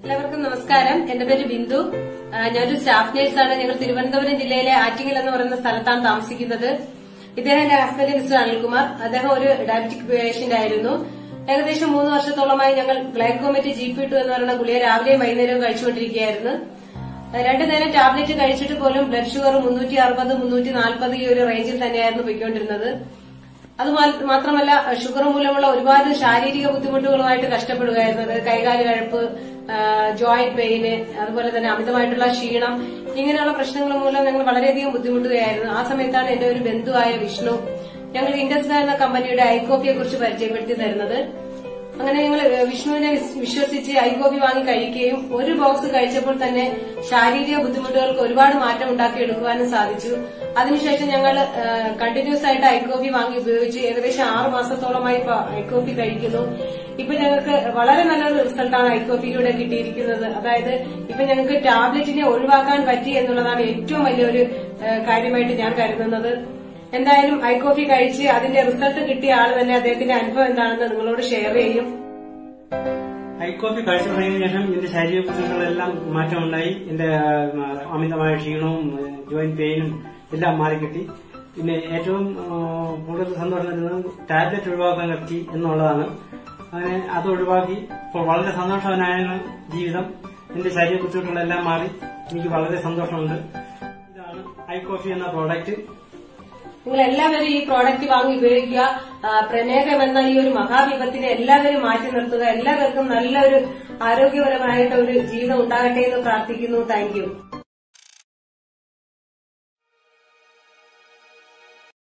എല്ലാവർക്കും നമസ്കാരം എന്റെ പേര് ബിന്ദു ആ, ഞാനൊരു സ്റ്റാഫ് നേഴ്സാണ് ഞങ്ങൾ തിരുവനന്തപുരം ജില്ലയിലെ ആറ്റിങ്ങൽ എന്ന് പറയുന്ന സ്ഥലത്താണ് താമസിക്കുന്നത് ഇദ്ദേഹം എന്റെ ഹസ്ബൻഡ് മിസ്റ്റർ അനിൽകുമാർ അദ്ദേഹം ഒരു ഡയബറ്റിക് പേഷ്യന്റ് ആയിരുന്നു ഏകദേശം മൂന്ന് വർഷത്തോളമായി ഞങ്ങൾ ഗ്ലൈക്കോമെറ്റ് ജി പി ടു എന്ന് പറയുന്ന ഗുളിക രാവിലെയും വൈകുന്നേരവും കഴിച്ചുകൊണ്ടിരിക്കുകയായിരുന്നു രണ്ടു നേരം ടാബ്ലറ്റ് കഴിച്ചിട്ട് പോലും ബ്ലഡ് ഷുഗർ മുന്നൂറ്റി അറുപത് മുന്നൂറ്റി നാൽപ്പത് ഈ ഒരു റേഞ്ചിൽ തന്നെയായിരുന്നു പോയിക്കൊണ്ടിരുന്നത് അത് മാ- മാത്രമല്ല ഷുഗർ മൂലമുള്ള ഒരുപാട് ശാരീരിക ബുദ്ധിമുട്ടുകളുമായിട്ട് കഷ്ടപ്പെടുകയായിരുന്നത് കൈകാല് കഴപ്പ് ജോയിന്റ് പെയിന് അതുപോലെ തന്നെ അമിതമായിട്ടുള്ള ക്ഷീണം ഇങ്ങനെയുള്ള പ്രശ്നങ്ങൾ മൂലം ഞങ്ങൾ വളരെയധികം ബുദ്ധിമുട്ടുകയായിരുന്നു ആ സമയത്താണ് എന്റെ ഒരു ബന്ധുവായ വിഷ്ണു ഞങ്ങൾ ഇൻഡസ്ട്ര എന്ന കമ്പനിയുടെ ഐകോപ്പിയെ കുറിച്ച് പരിചയപ്പെടുത്തി തരുന്നത് അങ്ങനെ ഞങ്ങൾ വിഷ്ണുവിനെ വിസ്- വിശ്വസിച്ച് ഐകോപി വാങ്ങി കഴിക്കുകയും ഒരു ബോക്സ് കഴിച്ചപ്പോൾ തന്നെ ശാരീരിക ബുദ്ധിമുട്ടുകൾക്ക് ഒരുപാട് മാറ്റം ഉണ്ടാക്കിയെടുക്കുവാനും സാധിച്ചു അതിനുശേഷം ഞങ്ങൾ കണ്ടിന്യൂസ് ആയിട്ട് ഐകോപി വാങ്ങി ഉപയോഗിച്ച് ഏകദേശം ആറ് മാസത്തോളമായി ഇപ്പൊ ഐകോപ്പി കഴിക്കുന്നു ഇപ്പൊ ഞങ്ങൾക്ക് വളരെ നല്ലൊരു റിസൾട്ടാണ് ഐകോപ്പിയിലൂടെ കിട്ടിയിരിക്കുന്നത് അതായത് ഇപ്പൊ ഞങ്ങൾക്ക് ടാബ്ലറ്റിനെ ഒഴിവാക്കാൻ പറ്റി എന്നുള്ളതാണ് ഏറ്റവും വലിയൊരു ഏഹ്, കാര്യമായിട്ട് ഞാൻ കരുതുന്നത് എന്തായാലും ഐ കോഫി കഴിച്ച് അതിന്റെ റിസൾട്ട് കിട്ടിയ ആൾ തന്നെ അദ്ദേഹത്തിന്റെ അനുഭവം എന്താണെന്ന് നിങ്ങളോട് ഷെയർ ചെയ്യും ഐക്കോപ്പി കഴിച്ചു തുടങ്ങിയതിനു ശേഷം എന്റെ ശാരീരിക പ്രശ്നങ്ങളെല്ലാം മാറ്റമുണ്ടായി എന്റെ ആ, അമിതമായ ക്ഷീണവും ജോയിന്റ് പെയിനും എല്ലാം മാറിക്കിട്ടി പിന്നെ ഏറ്റവും ആ, കൂടുതൽ സന്തോഷം തരുന്നത് ടാബ്ലറ്റ് ഒഴിവാക്കാൻ പറ്റി എന്നുള്ളതാണ് അങ്ങനെ അത് ഒഴിവാക്കി ഇപ്പോൾ വളരെ സന്തോഷവനായ ജീവിതം എന്റെ ശാരീരിക ബുദ്ധിമുട്ടുകളെല്ലാം മാറി എനിക്ക് വളരെ സന്തോഷമുണ്ട് ഇതാണ് ഐക്കോഫി എന്ന പ്രോഡക്റ്റ് നിങ്ങൾ എല്ലാവരും ഈ പ്രോഡക്റ്റ് വാങ്ങി ഉപയോഗിക്കുക ആ, പ്രമേഹം എന്ന ഈ ഒരു മഹാവിപത്തിനെ എല്ലാവരും മാറ്റി നിർത്തുക എല്ലാവർക്കും നല്ലൊരു ആരോഗ്യപരമായിട്ട് ഒരു ജീവിതം ഉണ്ടാകട്ടെ എന്ന് പ്രാർത്ഥിക്കുന്നു താങ്ക് യു